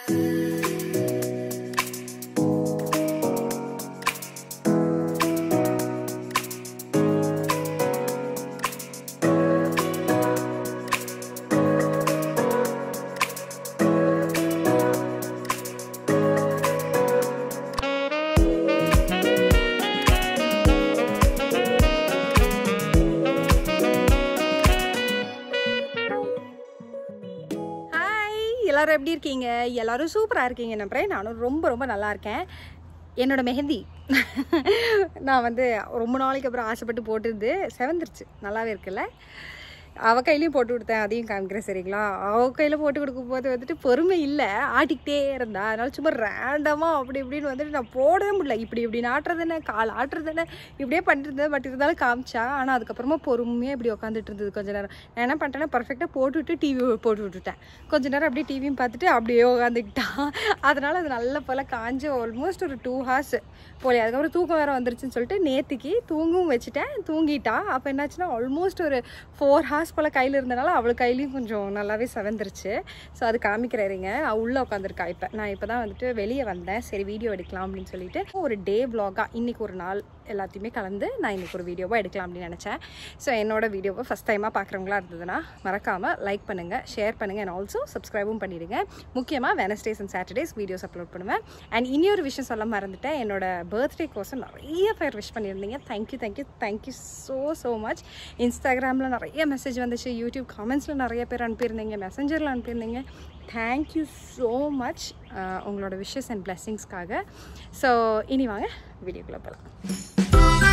Hi எல்லாரும் எப்படி இருக்கீங்க எல்லாரும் சூப்பராக இருக்கீங்க நம்புறேன் நானும் ரொம்ப ரொம்ப நல்லா இருக்கேன் என்னோட மெஹந்தி நான் வந்து ரொம்ப நாளைக்கு அப்புறம் ஆசைப்பட்டு போட்டுருந்து செவந்துருச்சு நல்லாவே இருக்குல்ல அவ கையிலையும் போட்டு கொடுத்தேன் அதையும் காமிக்கிறேன் சரிங்களா அவ கையில் போட்டு கொடுக்கும் போது வந்துட்டு பொறுமை இல்லை ஆட்டிக்கிட்டே இருந்தா அதனால சும்மா ரேண்டமாக அப்படி இப்படின்னு வந்துட்டு நான் போடவே முடியல இப்படி இப்படி ஆட்டுறது என்ன கால் ஆட்டுறது என்ன இப்படியே பண்ணிட்டு இருந்தேன் பட் இருந்தாலும் காமிச்சா ஆனால் அதுக்கப்புறமா பொறுமையாக இப்படி உட்காந்துட்டு இருந்தது கொஞ்ச நேரம் நான் என்ன பண்ணிட்டேன்னா பர்ஃபெக்டாக போட்டு விட்டு டிவி போட்டு விட்டுட்டேன் கொஞ்ச நேரம் அப்படியே டிவியும் பார்த்துட்டு அப்படியே உட்காந்துக்கிட்டான் அதனால் அது நல்ல போல் காஞ்சு ஆல்மோஸ்ட் ஒரு டூ ஹார்ஸ் போலே அதுக்கப்புறம் தூக்கம் வேறு வந்துருச்சுன்னு சொல்லிட்டு நேற்றுக்கு தூங்கவும் வச்சுட்டேன் தூங்கிட்டா அப்போ என்னாச்சுன்னா ஆல்மோஸ்ட் ஒரு ஃபோர் ஹார்ஸ் போல் கையில் இருந்தனால அவள் கையிலையும் கொஞ்சம் நல்லாவே செவந்துருச்சு ஸோ அது காமிக்கிறேங்க நான் உள்ளே உட்காந்துருக்கா இப்போ நான் இப்போ தான் வந்துட்டு வெளியே வந்தேன் சரி வீடியோ எடுக்கலாம் அப்படின்னு சொல்லிட்டு ஒரு டே vlog-ஆ இன்னைக்கு ஒரு நாள் எல்லாத்தையுமே கலந்து நான் இன்னைக்கு ஒரு வீடியோவாக எடுக்கலாம் அப்படின்னு நினச்சேன் ஸோ என்னோட வீடியோவை ஃபஸ்ட் டைமாக பார்க்குறவங்களா இருந்ததுன்னா மறக்காமல் லைக் பண்ணுங்கள் ஷேர் பண்ணுங்கள் அண்ட் ஆல்சோ சப்ஸ்கிரைபும் பண்ணிடுங்க முக்கியமாக Wednesdays and Saturdays videos upload பண்ணுவேன் அண்ட் இன்னொரு விஷயம் சொல்ல மறந்துட்டேன் என்னோட பர்த்டே கோசம் நிறைய பேர் விஷ் பண்ணியிருந்தீங்க thank you thank you thank you so so much இன்ஸ்டாகிராமில் நிறைய மெசேஜ் வந்துச்சு யூடியூப் காமெண்ட்ஸில் நிறைய பேர் அனுப்பியிருந்தீங்க மெசஞ்சரில் அனுப்பியிருந்தீங்க தேங்க்யூ ஸோ மச் உங்களோட விஷஸ் அண்ட் பிளெஸ்ஸிங்ஸ்க்காக ஸோ இனி வாங்க வீடியோக்குள்ளே போகலாம்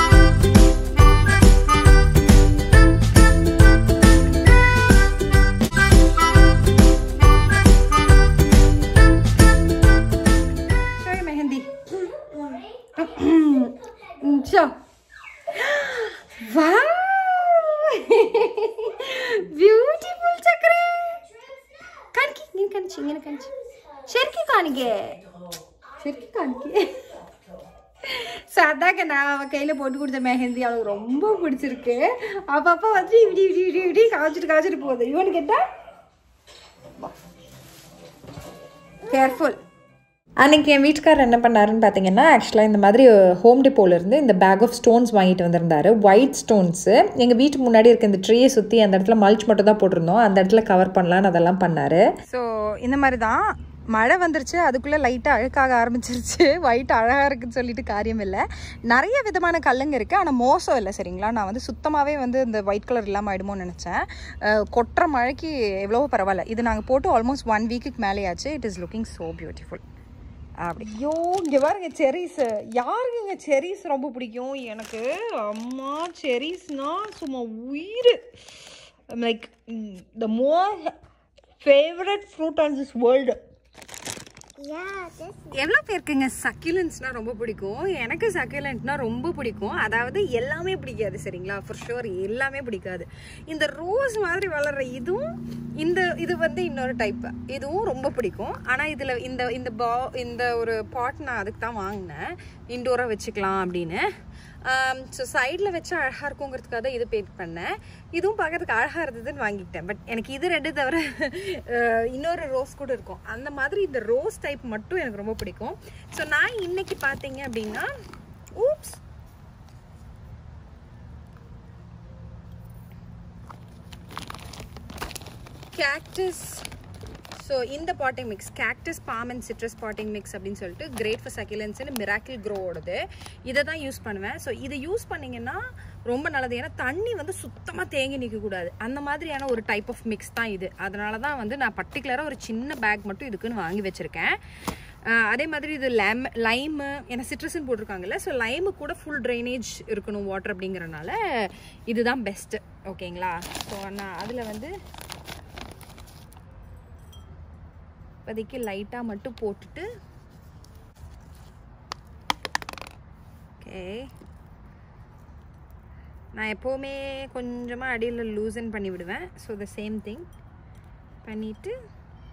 Show your mehendi. Show. Wow! Beautiful ಚಕ್ರೆ ಕಾಣಿಕೆ ನೀನು ಕಾಣಿಸಿ ನೀನು ಕಾಣಿಸಿ ಶೆರ್ಕಿ ಕಾಣಿಗೆ ಶೆರ್ಕಿ ಕಾಣಿಕೆ ஸோ அதாங்க நான் அவன் கையில் போட்டு கொடுத்த மெஹந்தி அவளுக்கு ரொம்ப பிடிச்சிருக்கு அப்பப்போ வந்து இப்படி இப்படி இப்படி இப்படி காய்ச்சிட்டு காய்ச்சிட்டு போகுது இவனு கேட்டா கேர்ஃபுல் அன்றைக்கி என் வீட்டுக்காரர் என்ன பண்ணாருன்னு பார்த்தீங்கன்னா ஆக்சுவலாக இந்த மாதிரி ஹோம் டிப்போலேருந்து இந்த பேக் ஆஃப் ஸ்டோன்ஸ் வாங்கிட்டு வந்திருந்தாரு ஒயிட் ஸ்டோன்ஸு எங்கள் வீட்டுக்கு முன்னாடி இருக்க இந்த ட்ரீயை சுற்றி அந்த இடத்துல மல்ச் மட்டும் தான் போட்டிருந்தோம் அந்த இடத்துல கவர் பண்ணலான்னு அதெல்லாம் பண்ணார் ஸோ இந்த மாதிரி தான் மழை வந்துருச்சு அதுக்குள்ளே லைட்டாக அழுக்காக ஆரம்பிச்சிருச்சு ஒயிட் அழகாக இருக்குன்னு சொல்லிட்டு காரியம் இல்லை நிறைய விதமான கல்லுங்க இருக்குது ஆனால் மோசம் இல்லை சரிங்களா நான் வந்து சுத்தமாகவே வந்து இந்த ஒயிட் கலர் இல்லாமல் ஆயிடுமோன்னு நினச்சேன் அஹ், கொட்டுற மழைக்கு எவ்வளவோ பரவாயில்ல இது நாங்கள் போட்டு ஆல்மோஸ்ட் ஒன் வீக்குக்கு மேலேயாச்சு it is looking so beautiful அப்படி ஐயோ இங்கே பாருங்க செரிஸ் யாருக்கு இங்கே செரிஸ் ரொம்ப பிடிக்கும் எனக்கு அம்மா செரிஸ்னா சும்மா உயிர் like the more favourite fruit on this world எவ்வளோ பேருக்குங்க சக்கிலன்ஸ்னா ரொம்ப பிடிக்கும் எனக்கு சக்கிலன்ட்னா ரொம்ப பிடிக்கும் அதாவது எல்லாமே பிடிக்காது சரிங்களா ஃபார் ஷுவர் எல்லாமே பிடிக்காது இந்த ரோஸ் மாதிரி வளர்ற இதுவும் இந்த இது வந்து இன்னொரு டைப் இதுவும் ரொம்ப பிடிக்கும் ஆனால் இதில் இந்த இந்த பா இந்த ஒரு பாட் நான் அதுக்கு தான் வாங்கினேன் இன்டோராக வச்சுக்கலாம் அப்படின்னு ஸோ சைடில் வச்சு அழகாக இருக்குங்கிறதுக்காக தான் இது பெயிண்ட் பண்ணேன் இதுவும் பார்க்கறதுக்கு அழகாக இருந்ததுன்னு வாங்கிட்டேன் பட் எனக்கு இது ரெண்டு தவிர அஹ், இன்னொரு ரோஸ் கூட இருக்கும் அந்த மாதிரி இந்த ரோஸ் டைப் மட்டும் எனக்கு ரொம்ப பிடிக்கும் ஸோ நான் இன்னைக்கு பார்த்தீங்க அப்படின்னா ஊப்ஸ் கேக்டஸ் ஸோ இந்த potting mix cactus palm and citrus potting mix அப்படின்னு சொல்லிட்டு கிரேட் ஃபார் சக்கிலன்ஸ்னு மிராக்கிள் க்ரோவோடது இதை தான் யூஸ் பண்ணுவேன் ஸோ இதை யூஸ் பண்ணீங்கன்னா ரொம்ப நல்லது ஏன்னா தண்ணி வந்து சுத்தமாக தேங்கி நிற்கக்கூடாது அந்த மாதிரியான ஒரு டைப் ஆஃப் மிக்ஸ் தான் இது அதனால தான் வந்து நான் பர்டிகுலராக ஒரு சின்ன பேக் மட்டும் இதுக்குன்னு வாங்கி வச்சுருக்கேன் ஆஹ் அதே மாதிரி இது லேம் லைமு ஏன்னா சிட்ரஸ்ன்னு போட்டிருக்காங்கல்ல ஸோ லைமு கூட ஃபுல் ட்ரைனேஜ் இருக்கணும் வாட்டர் அப்படிங்கிறனால இதுதான் பெஸ்ட்டு ஓகேங்களா ஸோ நான் அதில் வந்து இப்போதைக்கு லைட்டாக மட்டும் போட்டுட்டு ஓகே நான் எப்போவுமே கொஞ்சமாக அடியில் லூசன் பண்ணி விடுவேன் ஸோ த சேம் திங் பண்ணிவிட்டு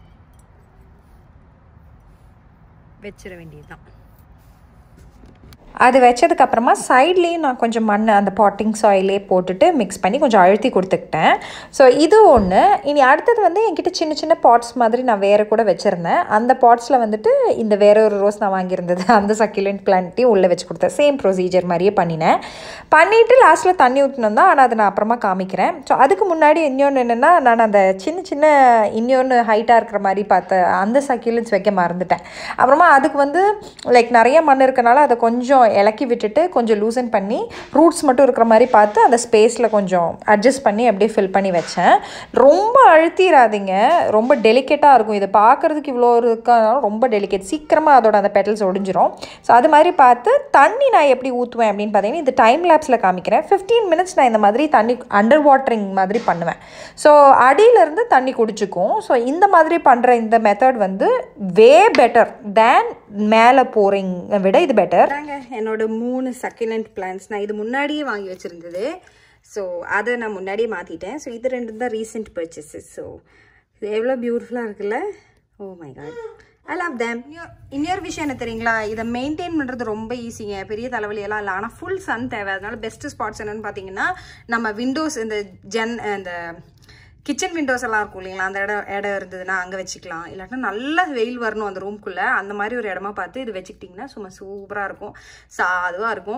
வச்சிட வேண்டியது தான் அது வச்சதுக்கப்புறமா சைட்லேயும் நான் கொஞ்சம் மண் அந்த பாட்டிங் சாயிலே போட்டுட்டு மிக்ஸ் பண்ணி கொஞ்சம் அழுத்தி கொடுத்துக்கிட்டேன் ஸோ இது ஒன்று இனி அடுத்தது வந்து என்கிட்ட சின்ன சின்ன பாட்ஸ் மாதிரி நான் வேறு கூட வச்சுருந்தேன் அந்த பாட்ஸில் வந்துட்டு இந்த வேற ஒரு ரோஸ் நான் வாங்கியிருந்தது அந்த சக்கிலண்ட் பிளான்ட்டையும் உள்ளே வச்சு கொடுத்தேன் சேம் ப்ரொசீஜர் மாதிரியே பண்ணினேன் பண்ணிவிட்டு லாஸ்ட்டில் தண்ணி ஊற்றணும் தான் ஆனால் அதை நான் அப்புறமா காமிக்கிறேன் ஸோ அதுக்கு முன்னாடி இன்னொன்று என்னென்னா நான் அந்த சின்ன சின்ன இன்னொன்று ஹைட்டாக இருக்கிற மாதிரி பார்த்த அந்த சக்கிலன்ஸ் வைக்க மறந்துட்டேன் அப்புறமா அதுக்கு வந்து லைக் நிறைய மண் இருக்கனால அதை கொஞ்சம் இலக்கி விட்டுட்டு கொஞ்சம் லூசன் பண்ணி ரூட்ஸ் மட்டும் இருக்கிற மாதிரி பார்த்து அந்த ஸ்பேஸில் கொஞ்சம் அட்ஜஸ்ட் பண்ணி அப்படியே ஃபில் பண்ணி வச்சேன் ரொம்ப அழுத்திடாதீங்க ரொம்ப டெலிகேட்டாக இருக்கும் இதை பார்க்குறதுக்கு இவ்வளோ இருக்கனாலும் ரொம்ப டெலிகேட் சீக்கிரமாக அதோட அந்த பெட்டல்ஸ் ஒடிஞ்சிரும் ஸோ அது மாதிரி பார்த்து தண்ணி நான் எப்படி ஊற்றுவேன் அப்படின்னு பார்த்தீங்கன்னா இது டைம் லேப்ஸில் காமிக்கிறேன் ஃபிஃப்டீன் மினிட்ஸ் நான் இந்த மாதிரி தண்ணி அண்டர் வாட்டரிங் மாதிரி பண்ணுவேன் ஸோ அடியிலேருந்து தண்ணி குடிச்சுக்கும் ஸோ இந்த மாதிரி பண்ணுற இந்த மெத்தட் வந்து வே பெட்டர் தேன் மேலே போகிறீங்க விட இது பெட்டர் தாங்க என்னோட மூணு சக்கிலண்ட் பிளான்ஸ் நான் இது முன்னாடியே வாங்கி வச்சுருந்தது ஸோ அதை நான் முன்னாடியே மாற்றிட்டேன் ஸோ இது ரெண்டு தான் ரீசெண்ட் பர்ச்சேசஸ் ஸோ இது எவ்வளோ பியூட்டிஃபுல்லாக இருக்குல்ல oh my god I love them இன்னொரு விஷயம் என்ன தெரியுங்களா இதை மெயின்டைன் பண்ணுறது ரொம்ப ஈஸிங்க பெரிய தலைவலியெல்லாம் இல்லை ஆனால் ஃபுல் சன் தேவை அதனால பெஸ்ட் ஸ்பாட்ஸ் என்னன்னு பார்த்தீங்கன்னா நம்ம விண்டோஸ் இந்த ஜென் இந்த கிச்சன் விண்டோஸ் எல்லாம் இருக்கும் இல்லைங்களா அந்த இடம் இடம் இருந்ததுன்னா அங்கே வச்சுக்கலாம் இல்லாட்டினா நல்ல வெயில் வரணும் அந்த ரூம்குள்ளே அந்த மாதிரி ஒரு இடமா பார்த்து இது வச்சுக்கிட்டிங்கன்னா சும்மா சூப்பராக இருக்கும் சாதுவாக இருக்கும்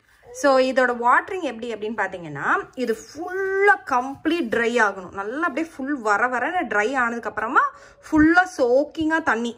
ஸோ இதோட வாட்டரிங் எப்படி அப்படின்னு பார்த்தீங்கன்னா இது ஃபுல்லாக கம்ப்ளீட் ட்ரை ஆகணும் நல்லா அப்படியே ஃபுல் வர வர ட்ரை ஆனதுக்கப்புறமா ஃபுல்லாக சோக்கிங்காக தண்ணி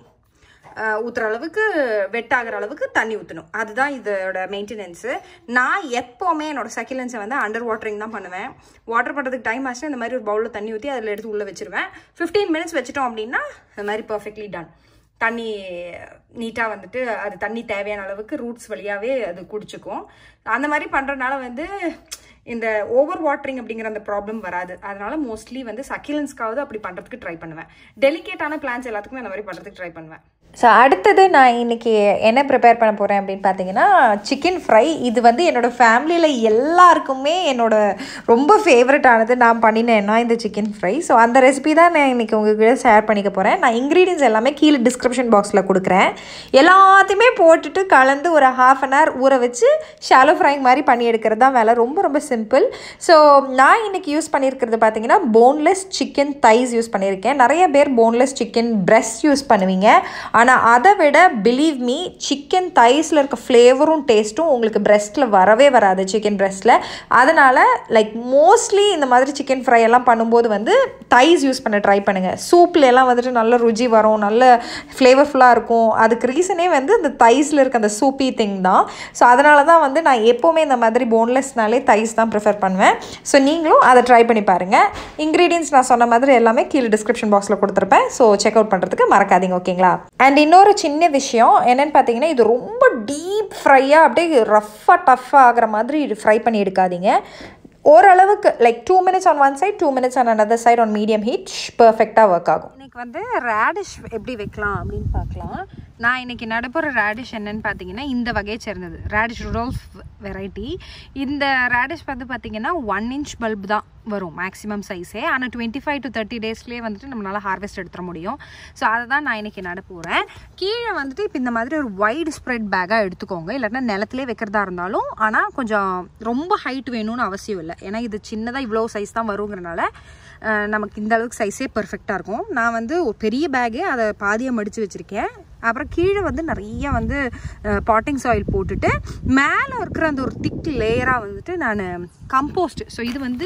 ஊற்றுற அளவுக்கு வெட் ஆகிற அளவுக்கு தண்ணி ஊற்றணும் அதுதான் இதோட மெயின்டெனன்ஸு நான் எப்போவுமே என்னோட சக்கிலன்ஸை வந்து அண்டர் வாட்டரிங் தான் பண்ணுவேன் வாட்டர் பண்ணுறதுக்கு டைம் ஆச்சுன்னா இந்த மாதிரி ஒரு பவுலில் தண்ணி ஊற்றி அதில் எடுத்து உள்ளே வச்சிருவேன் ஃபிஃப்டீன் மினிட்ஸ் வச்சிட்டோம் அப்படின்னா இந்த மாதிரி பர்ஃபெக்ட்லி டன் தண்ணி நீட்டாக வந்துட்டு அது தண்ணி தேவையான அளவுக்கு ரூட்ஸ் வழியாகவே அது குடிச்சுக்கும் அந்த மாதிரி பண்ணுறதுனால வந்து இந்த ஓவர் வாட்டரிங் அப்படிங்கிற அந்த ப்ராப்ளம் வராது அதனால மோஸ்ட்லி வந்து சக்கிலன்ஸ்க்காவது அப்படி பண்ணுறதுக்கு ட்ரை பண்ணுவேன் டெலிகேட்டான பிளான்ஸ் எல்லாத்துக்குமே அந்த மாதிரி பண்ணுறதுக்கு ட்ரை பண்ணுவேன் ஸோ அடுத்தது நான் இன்றைக்கி என்ன ப்ரிப்பேர் பண்ண போகிறேன் அப்படின்னு பார்த்தீங்கன்னா சிக்கன் ஃப்ரை இது வந்து என்னோடய ஃபேமிலியில் எல்லாருக்குமே என்னோட ரொம்ப ஃபேவரட் ஆனது நான் பண்ணினேன்னா இந்த சிக்கன் ஃப்ரை ஸோ அந்த ரெசிபி தான் நான் இன்றைக்கி உங்ககிட்ட ஷேர் பண்ணிக்க போகிறேன் நான் இன்க்ரீடியன்ஸ் எல்லாமே கீழே டிஸ்கிரிப்ஷன் பாக்ஸில் கொடுக்குறேன் எல்லாத்தையுமே போட்டுட்டு கலந்து ஒரு ஹாஃப் அன் ஹவர் ஊற வச்சு ஷாலோ ஃப்ரைங் மாதிரி பண்ணி எடுக்கிறது தான் வேலை ரொம்ப ரொம்ப சிம்பிள் ஸோ நான் இன்றைக்கி யூஸ் பண்ணியிருக்கிறது பார்த்தீங்கன்னா போன்லெஸ் சிக்கன் தைஸ் யூஸ் பண்ணியிருக்கேன் நிறைய பேர் போன்லெஸ் சிக்கன் பிரெஸ்ட் யூஸ் பண்ணுவீங்க ஆனால் அதை விட பிலீவ் மீ சிக்கன் தைஸில் இருக்க ஃப்ளேவரும் டேஸ்ட்டும் உங்களுக்கு பிரெஸ்ட்டில் வரவே வராது சிக்கன் பிரெஸ்ட்டில் அதனால் லைக் மோஸ்ட்லி இந்த மாதிரி சிக்கன் ஃப்ரை எல்லாம் பண்ணும்போது வந்து தைஸ் யூஸ் பண்ண ட்ரை பண்ணுங்கள் சூப்பில் எல்லாம் வந்துட்டு நல்ல ருசி வரும் நல்ல ஃப்ளேவர்ஃபுல்லாக இருக்கும் அதுக்கு ரீசனே வந்து இந்த தைஸில் இருக்க அந்த சூப்பி திங் தான் ஸோ அதனால தான் வந்து நான் எப்போவுமே இந்த மாதிரி போன்லெஸ்னாலே தைஸ் தான் ப்ரிஃபர் பண்ணுவேன் ஸோ நீங்களும் அதை ட்ரை பண்ணி பாருங்கள் இன்க்ரீடியன்ஸ் நான் சொன்ன மாதிரி எல்லாமே கீழே டிஸ்கிரிப்ஷன் பாக்ஸில் கொடுத்துருப்பேன் ஸோ செக் அவுட் பண்ணுறதுக்கு மறக்காதீங்க ஓகேங்களா அண்ட் இன்னொரு சின்ன விஷயம் என்னென்னு பார்த்தீங்கன்னா இது ரொம்ப டீப் ஃப்ரையாக அப்படியே ரஃப்பாக டஃப்பாக ஆகிற மாதிரி இது ஃப்ரை பண்ணி எடுக்காதீங்க ஓரளவுக்கு like two minutes on one side two minutes on another side on medium heat பர்ஃபெக்டாக ஒர்க் ஆகும் இன்னைக்கு வந்து ரேடிஷ் எப்படி வைக்கலாம் அப்படின்னு பார்க்கலாம் நான் இன்னைக்கு நடுப்புற ரேடிஷ் என்னன்னு பார்த்தீங்கன்னா இந்த வகையை சேர்ந்தது ரேடிஷ் ருடோல்ஃப் வெரைட்டி இந்த ரேடிஷ் வந்து பார்த்தீங்கன்னா ஒன் இன்ச் பல்ப் தான் வரும் மேக்ஸிமம் சைஸே ஆனால் டுவெண்ட்டி ஃபைவ் டு தேர்ட்டி டேஸ்லேயே வந்துட்டு நம்மளால் ஹார்வெஸ்ட் எடுத்துட முடியும் ஸோ அதை தான் நான் இன்னைக்கு நட போகிறேன் கீழே வந்துட்டு இப்போ இந்த மாதிரி ஒரு வைடு ஸ்ப்ரெட் பேக்காக எடுத்துக்கோங்க இல்லைன்னா நிலத்திலே வைக்கிறதா இருந்தாலும் ஆனால் கொஞ்சம் ரொம்ப ஹைட் வேணும்னு அவசியம் இல்லை ஏன்னா இது சின்னதாக இவ்வளோ சைஸ் தான் வருங்கிறனால அஹ், நமக்கு இந்த அளவுக்கு சைஸே பர்ஃபெக்டாக இருக்கும் நான் வந்து ஒரு பெரிய பேகு அதை பாதியாக மடித்து வச்சுருக்கேன் அப்புறம் கீழே வந்து நிறைய வந்து பாட்டிங் சாயில் போட்டுட்டு மேலே இருக்கிற அந்த ஒரு திக் லேயராக வந்துட்டு நான் கம்போஸ்ட் ஸோ இது வந்து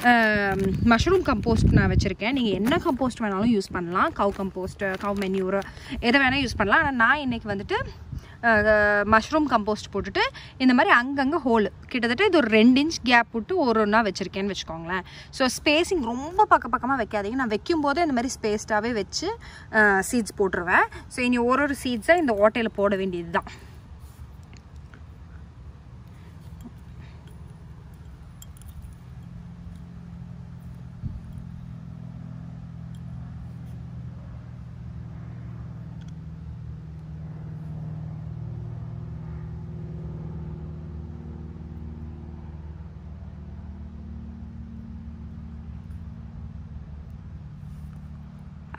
மஷ்ரூம் கம்போஸ்ட் நான் வச்சுருக்கேன் நீங்கள் என்ன கம்போஸ்ட் வேணாலும் யூஸ் பண்ணலாம் கவ் கம்போஸ்ட் கவ் மென்யூர் எதை வேணால் யூஸ் பண்ணலாம் ஆனால் நான் இன்னைக்கு வந்துட்டு மஷ்ரூம் கம்போஸ்ட் போட்டுட்டு இந்த மாதிரி அங்கங்கே ஹோல் கிட்டத்தட்ட இது ஒரு ரெண்டு இன்ச் கேப் விட்டு ஒரு ஒன்றா வச்சுருக்கேன்னு வச்சுக்கோங்களேன் ஸோ ஸ்பேஸிங் ரொம்ப பக்க பக்கமாக வைக்காதீங்க நான் வைக்கும் போதே இந்த மாதிரி ஸ்பேஸ்டாகவே வச்சு சீட்ஸ் போட்டுருவேன் ஸோ இனி ஒரு ஒரு சீட்ஸை இந்த ஓட்டையில் போட வேண்டியது தான்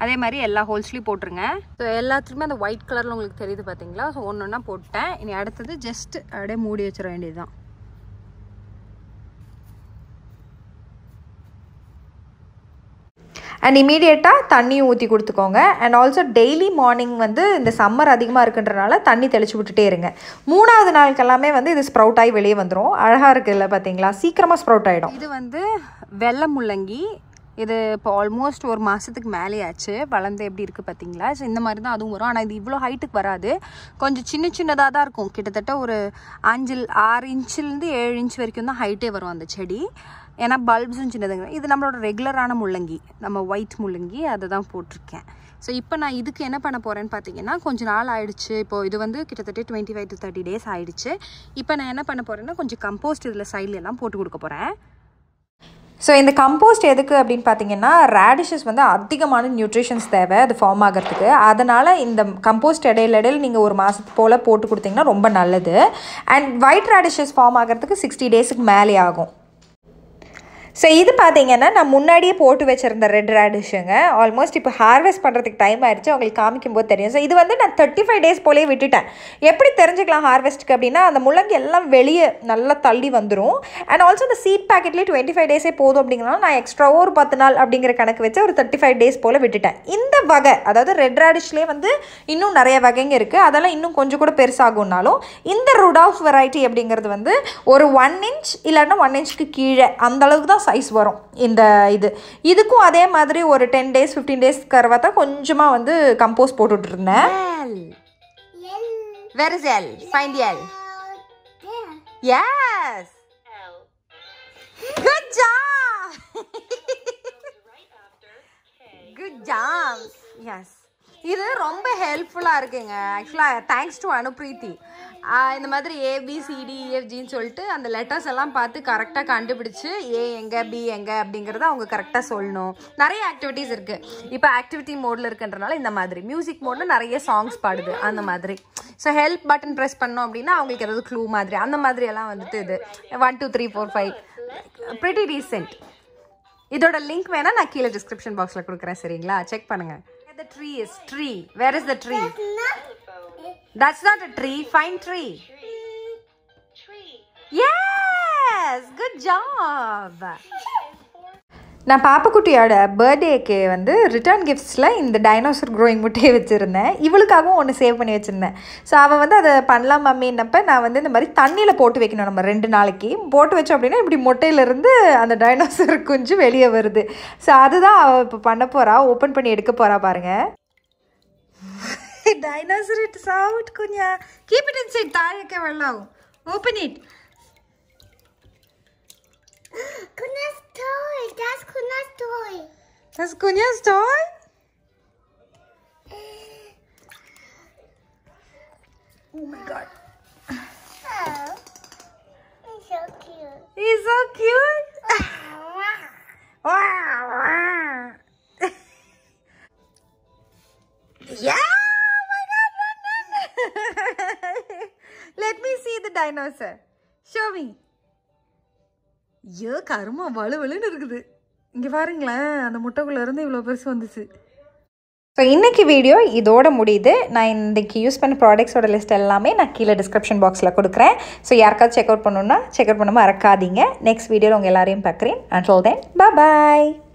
அதே மாதிரி எல்லா ஹோல்ஸ்லேயும் போட்டுருங்க ஸோ எல்லாத்துலேயுமே அந்த ஒயிட் கலரில் உங்களுக்கு தெரியுது பார்த்தீங்களா ஸோ ஒன்று ஒன்றா போட்டேன் இனி அடுத்தது ஜஸ்ட் அப்படியே மூடி வச்சிட வேண்டியது தான் அண்ட் இமீடியட்டாக தண்ணியும் ஊற்றி கொடுத்துக்கோங்க அண்ட் ஆல்சோ டெய்லி மார்னிங் வந்து இந்த சம்மர் அதிகமாக இருக்குன்றனால தண்ணி தெளிச்சு விட்டுட்டே இருங்க மூணாவது நாளுக்கெல்லாமே வந்து இது ஸ்ப்ரவுட் ஆகி வெளியே வந்துடும் அழகாக இருக்குல்ல பார்த்தீங்களா சீக்கிரமாக ஸ்ப்ரவுட் ஆகிடும் இது வந்து வெள்ளை முள்ளங்கி இது இப்போ ஆல்மோஸ்ட் ஒரு மாதத்துக்கு மேலே ஆச்சு வளர்ந்து எப்படி இருக்குது பார்த்தீங்களா ஸோ இந்த மாதிரி தான் அதுவும் வரும் ஆனால் இது இவ்வளோ ஹைட்டுக்கு வராது கொஞ்சம் சின்ன சின்னதாக தான் இருக்கும் கிட்டத்தட்ட ஒரு அஞ்சு ஆறு இன்ச்சிலேருந்து ஏழு இன்ச் வரைக்கும் தான் ஹைட்டே வரும் அந்த செடி ஏன்னா பல்ப்ஸும் சின்னதுங்க இது நம்மளோட ரெகுலரான முள்ளங்கி நம்ம ஒயிட் முள்ளங்கி அதை தான் போட்டிருக்கேன் ஸோ இப்போ நான் இதுக்கு என்ன பண்ண போகிறேன்னு பார்த்தீங்கன்னா கொஞ்ச நாள் ஆயிடுச்சு இப்போ இது வந்து கிட்டத்தட்ட twenty five to thirty days ஆயிடுச்சு இப்போ நான் என்ன பண்ண போகிறேன்னா கொஞ்சம் கம்போஸ்ட் இதில் சைட்ல எல்லாம் போட்டு கொடுக்க போகிறேன் ஸோ இந்த கம்போஸ்ட் எதுக்கு அப்படின்னு பார்த்தீங்கன்னா ரேடிஷஸ் வந்து அதிகமான நியூட்ரிஷன்ஸ் தேவை அது ஃபார்ம் ஆகிறதுக்கு அதனால் இந்த கம்போஸ்ட் இடையில இடையில நீங்கள் ஒரு மாதத்து போல் போட்டு கொடுத்தீங்கன்னா ரொம்ப நல்லது அண்ட் ஒயிட் ரேடிஷஸ் ஃபார்ம் ஆகிறதுக்கு சிக்ஸ்டி டேஸுக்கு மேலே ஆகும் ஸோ இது பார்த்தீங்கன்னா நான் முன்னாடியே போட்டு வச்சுருந்த ரெட் ரேடிஷுங்க ஆல்மோஸ்ட் இப்போ ஹார்வெஸ்ட் பண்ணுறதுக்கு டைம் ஆயிடுச்சு உங்களுக்கு காமிக்கும் போது தெரியும் ஸோ இது வந்து நான் தேர்ட்டி ஃபைவ் டேஸ் போலே விட்டுட்டேன் எப்படி தெரிஞ்சுக்கலாம் ஹார்வெஸ்ட்டுக்கு அப்படின்னா அந்த முள்ளங்கி எல்லாம் வெளியே நல்லா தள்ளி வந்துடும் அண்ட் ஆல்சோ இந்த சீட் பேக்கெட்லேயே டுவெண்ட்டி ஃபைவ் டேஸே போதும் அப்படிங்கிறனால நான் எக்ஸ்ட்ராவோ ஒரு பத்து நாள் அப்படிங்கிற கணக்கு வச்சு ஒரு தேர்ட்டி ஃபைவ் டேஸ் போல் விட்டுட்டேன் இந்த வகை அதாவது ரெட் ரேடிஷ்லேயே வந்து இன்னும் நிறைய வகைங்க இருக்குது அதெல்லாம் இன்னும் கொஞ்சம் கூட பெருசாகும்னாலும் இந்த ருடாஃப் வெரைட்டி அப்படிங்கிறது வந்து ஒரு ஒன் இன்ச் இல்லைன்னா ஒன் இன்ச்சுக்கு கீழே அந்த அளவுக்கு தான் சைஸ் வரும் இந்த இது இதுக்கும் அதே மாதிரி ஒரு டென் டேஸ் ஃபிஃப்டீன் டேஸ் கருவாத்தா கொஞ்சமாக வந்து கம்போஸ்ட் போட்டுட்டு இருந்தேன் Where is L? Find L. Yes. Good job. Good job. Yes. இது ரொம்ப ஹெல்ப்ஃபுல்லாக இருக்குங்க ஆக்சுவலாக தேங்க்ஸ் டு அனுப்ரீத்தி ஆஹ் இந்த மாதிரி ஏபிசிடி இஎஃப்ஜின்னு சொல்லிட்டு அந்த லெட்டர்ஸ் எல்லாம் பார்த்து கரெக்டாக கண்டுபிடிச்சு ஏ எங்கே பி எங்கே அப்படிங்கிறத அவங்க கரெக்டாக சொல்லணும் நிறைய ஆக்டிவிட்டீஸ் இருக்குது இப்போ ஆக்டிவிட்டி மோடில் இருக்குன்றனால இந்த மாதிரி மியூசிக் மோடில் நிறைய சாங்ஸ் பாடுது அந்த மாதிரி ஸோ ஹெல்ப் பட்டன் ப்ரெஸ் பண்ணோம் அப்படின்னா அவங்களுக்கு ஏதாவது க்ளூ மாதிரி அந்த மாதிரி எல்லாம் வந்துட்டு இது one two three four five pretty recent இதோட லிங்க் வேணா நான் கீழே டிஸ்கிரிப்ஷன் பாக்ஸில் கொடுக்குறேன் சரிங்களா செக் பண்ணுங்க the tree is tree where is the tree that's not a tree find tree yes good job நான் பாப்பக்குட்டியோட பர்த்டேக்கு வந்து ரிட்டர்ன் கிஃப்ட்ஸில் இந்த டைனோசர் க்ரோயிங் முட்டையை வச்சுருந்தேன் இவளுக்காகவும் ஒன்று சேவ் பண்ணி வச்சுருந்தேன் ஸோ அவள் வந்து அதை பண்ணலாம் மம்மின்னப்ப நான் வந்து இந்த மாதிரி தண்ணியில் போட்டு வைக்கணும் நம்ம ரெண்டு நாளைக்கு போட்டு வச்சோம் அப்படின்னா இப்படி முட்டையிலேருந்து அந்த டைனோசர் குஞ்சு வெளியே வருது ஸோ அதுதான் அவள் இப்போ பண்ண போகிறா ஓப்பன் பண்ணி எடுக்க போகிறா பாருங்க டைனோசர் இட்ஸ் அவுட் குஞ்சா கீப் இட் இன் சைட் தாழக்க வெள்ளம் open it Kunna's toy. That's Kunna's toy. That's Kunya's toy? Oh my god. Oh, it's so cute. He's so cute. Wow. Wow, wow. yeah! Oh my god, run, run. Let me see the dinosaur. Show me. ஐயோ கருமா வலுவலுன்னு இருக்குது இங்கே பாருங்களேன் அந்த முட்டைக்குள்ள இருந்து இவ்வளோ பெருசு வந்துச்சு ஸோ இன்றைக்கி வீடியோ இதோட முடியுது நான் இன்றைக்கி யூஸ் பண்ண ப்ராடக்ட்ஸோட லிஸ்ட் எல்லாமே நான் கீழே டிஸ்கிரிப்ஷன் பாக்ஸில் கொடுக்குறேன் ஸோ யாருக்காவது செக் அவுட் பண்ணணுன்னா செக் அவுட் பண்ண மறக்காதீங்க நெக்ஸ்ட் வீடியோவில் உங்கள் எல்லாரையும் பார்க்குறேன் அண்ட் தென் பாய்